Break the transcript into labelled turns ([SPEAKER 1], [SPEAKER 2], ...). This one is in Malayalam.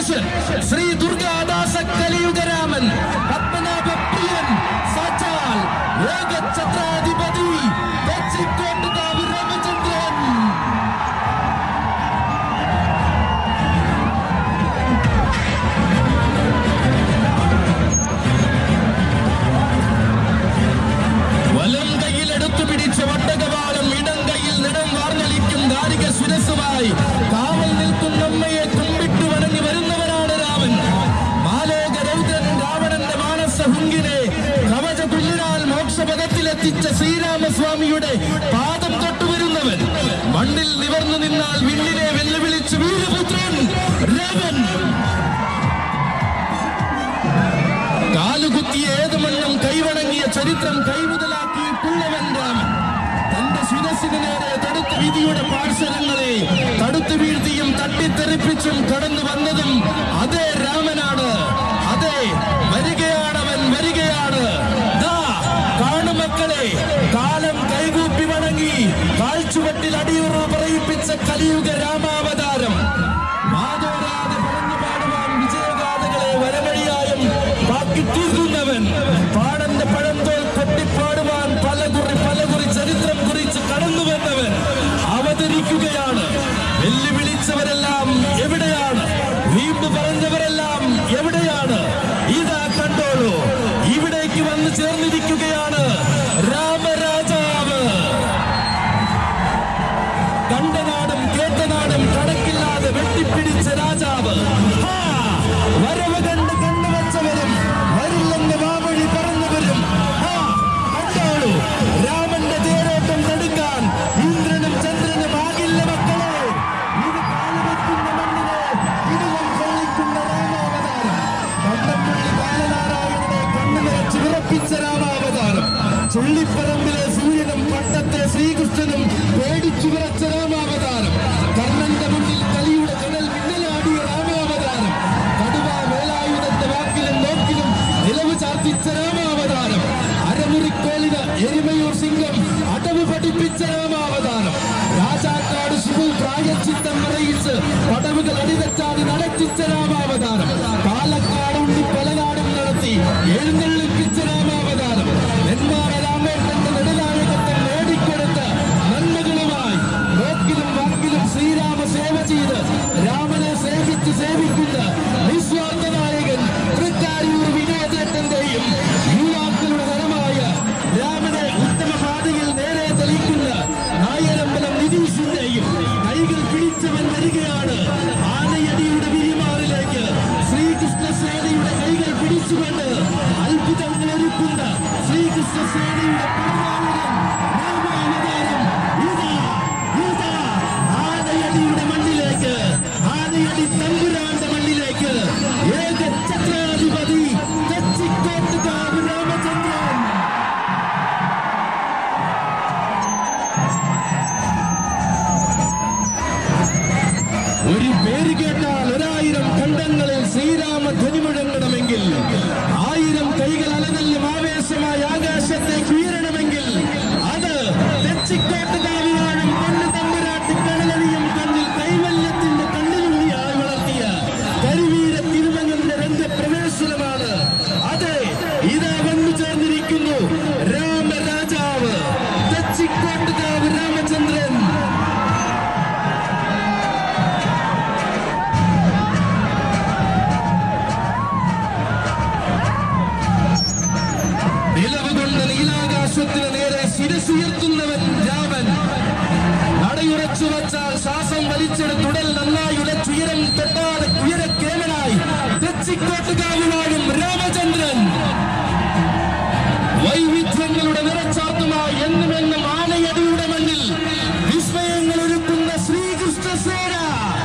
[SPEAKER 1] ഗണേശൻ ശ്രീ ദുർഗാദാസ കലിയുഗരാമൻ പത്മനാഭ പ്രിയൻ സാക്ഷാൽ ഏകഛത്രാധിപതി തെച്ചിക്കോട്ടുകാവ് രാമചന്ദ്രൻ വലം കൈയിൽ എടുത്തു പിടിച്ച വട്ടകവാളം ഇടം കൈയിൽ നിടം വാർന്നളിക്കും ധാരിക ശിരസുമായി കാവൽ നിൽക്കുന്ന അമ്മയെ കുമ്പിട്ട് വണങ്ങി വരുന്നവനാണ് രാമൻ മാലോക രൗദ്രൻ രാവണന്റെ മാനസ ഹുങ്കിനെ കവച തുല്യനാൽ മോക്ഷപഥത്തിലെത്തിച്ച ശ്രീരാമസ്വാമിയുടെ പാദം തൊട്ടു വരുന്നവൻ മണ്ണിൽ നിവർന്നു നിന്നാൽ വിണ്ണിനെ വെല്ലുവിളിച്ച് വീരപുത്രൻ രാമൻ കാലുകുത്തിയ ഏത് മണ്ണും കൈവണങ്ങിയ ചരിത്രം കൈമുതലാക്കിയിട്ടുള്ളവൻ രാമൻ തന്റെ ശിരസിന് നേരെ തടുത്ത വിധിയുടെ പാർശ്വരങ്ങളെ തടുത്തു വീഴ്ത്തിയും തട്ടിത്തെറിപ്പിച്ചും കടന്നു വന്നതും അതേ രാമനാണ് അതെ വരികയാണവൻ വരികയാണ് ദാ കാണു മക്കളെ കാലം കൈകൂപ്പി വണങ്ങി കാൽച്ചുവട്ടിൽ അടിയുറവ് പറയിപ്പിച്ച കലിയുഗ രാമാവതാരം മാതോരാതെ പറഞ്ഞു പാടുവാൻ വിജയഗാഥകളെ വരവഴിയായും ബാക്കി തീർക്കുന്നവൻ പാടന്റെ പഴന്തോൽ കൊട്ടിപ്പാടുവാൻ പലകുറി പലകുറി ചരിത്രം കുറിച്ച് കടന്നു വന്നവൻ അവതരിക്കുകയാണ് വെല്ലുവിളിച്ചവരെല്ലാം എവിടെയാണ് വീമ്പ് പറഞ്ഞവരെല്ലാം എവിടെയാണ് ഇതാ കണ്ടോളൂ ഇവിടേക്ക് വന്ന് ചേർന്നിരിക്കുകയാണ് രാമരാജാവ് കണ്ട നാടും കേട്ട നാടും കണക്കില്ലാതെ വെട്ടിപ്പിടിച്ച രാജാവ് ഹാ! വരവ് കണ്ട് കണ്ണുവച്ചവരും വരില്ലെന്ന് വാവഴി പറഞ്ഞവരും ഹാ! കണ്ടോളൂ രാമന്റെ തേരോട്ടം തടുക്കാൻ ഇന്ദ്രനും ചന്ദ്രനും ആകില്ല മക്കളെ ഇത് കാലുവെക്കുന്ന മണ്ണിനെ ഇടുവൻ കൊള്ളിക്കുന്ന രാമാവതാരം കണ്ടപ്പള്ളി ബാലനാരായണനെ കണ്ണു നിറച്ച് വിറപ്പിച്ച രാമാവതാരം ചുള്ളിപ്പറമ്പിലെ സൂര്യനും പട്ടത്തെ ശ്രീകൃഷ്ണനും പേടിച്ചു വിറച്ച രാമാവതാരം കർണന്റെ മുന്നിൽ കലിയുടെ കടൽ മിന്നലാടിയ രാമാവതാരം കടുവ വേലായുധന്റെ വാക്കിലും നോക്കിലും നിലവ് ചാർത്തിച്ച രാമാവതാരം അരമുറിക്കോളിന് എരുമയൂർ സിംഗം അടവ് പഠിപ്പിച്ച രാമാവതാരം രാജാക്കാട് ശിവു പ്രായച്ചിത്തം അറിയിച്ച് പടവുകൾ അടിതെറ്റാതെ നടത്തിച്ച രാമാവതാരം പാലക്കാട് ഉണ്ണി പലനാടും നടത്തി എഴുന്നള്ളിപ്പിച്ച രാമാവതാരം നെന്മാറ രാമേട്ടന്റെ നെടുനായകത്തെ നേടിക്കൊടുത്ത് നന്മകളുമായി നോക്കിലും വാക്കിലും ശ്രീരാമ സേവ ചെയ്ത് രാമനെ സേവിച്ച് സേവിക്കുന്ന നിസ്വാർത്ഥ നായകൻ തൃക്കാരൂർ വിനോദേട്ടന്റെയും യുവാക്കളുടെ നരമായ രാമനെ ഉത്തമ പാതയിൽ നേരെ തെളിക്കുന്ന നായരമ്പലം നിതീഷിന്റെയും കൈകൾ പിടിച്ചവൻ വരികയാണ് ആനയടിയുടെ വിരിമാറിലേക്ക് ശ്രീകൃഷ്ണ സേനയുടെ കൈകൾ പിടിച്ചുകൊണ്ട് അത്ഭുതങ്ങൾ ഒരുക്കുന്ന ശ്രീകൃഷ്ണ സേനയുടെ പെരുമാളുകൾ രാമാവതാരം ഇതാ ഇതാ ആനയടിയുടെ മണ്ണിലേക്ക് ആനയടി തമ്പുരാന്റെ മണ്ണിലേക്ക് ഏക ചക്രാധിപതി തെച്ചിക്കോട്ടുകാവ് രാമചന്ദ്രൻ ഒരു പേര് കേട്ടാൽ ഒരായിരം ഖണ്ഡങ്ങളിൽ ശ്രീരാമ ധ്വനി മുഴങ്ങണമെങ്കിൽ ആയിരം കൈകൾ അലതല്ലും ആവേശമായി ആകാശത്തേക്ക് ഉയരണമെങ്കിൽ അത് തെച്ചിക്കോട്ടുകാവിവാഴും കണ്ണു തമ്പുരാട്ടി കടലറിയും കണ്ണിൽ കൈവല്യത്തിന്റെ കണ്ണിലുള്ളിയായി വളർത്തിയ കരിവീര തിരുമങ്ങളുടെ രംഗപ്രവേശനമാണ് അതെ ഇതാ വന്നു ചേർന്നിരിക്കുന്നു രാമരാജാവ് തെച്ചിക്കോട്ടുകാവ് രാമചന്ദ്രൻ നിലവുകൊണ്ട നീലാകാശത്തിന് നേരെ ശിരസുയർത്തുന്നവൻ രാമൻ നടയുറച്ചു വച്ചാൽ ശ്വാസം വലിച്ചെടുത്തുടൽ നന്നായി ഉലച്ചുയരം തൊട്ടാതെ ഉയരക്കേമനായി തെച്ചിക്കോട്ടുകാവിലായും രാമചന്ദ്രൻ വൈവിധ്യങ്ങളുടെ നിറച്ചാർത്തുമായി എന്നും എന്നും ആനയടിയുടെ മണ്ണിൽ വിസ്മയങ്ങൾ ഒരുക്കുന്ന ശ്രീകൃഷ്ണ സേന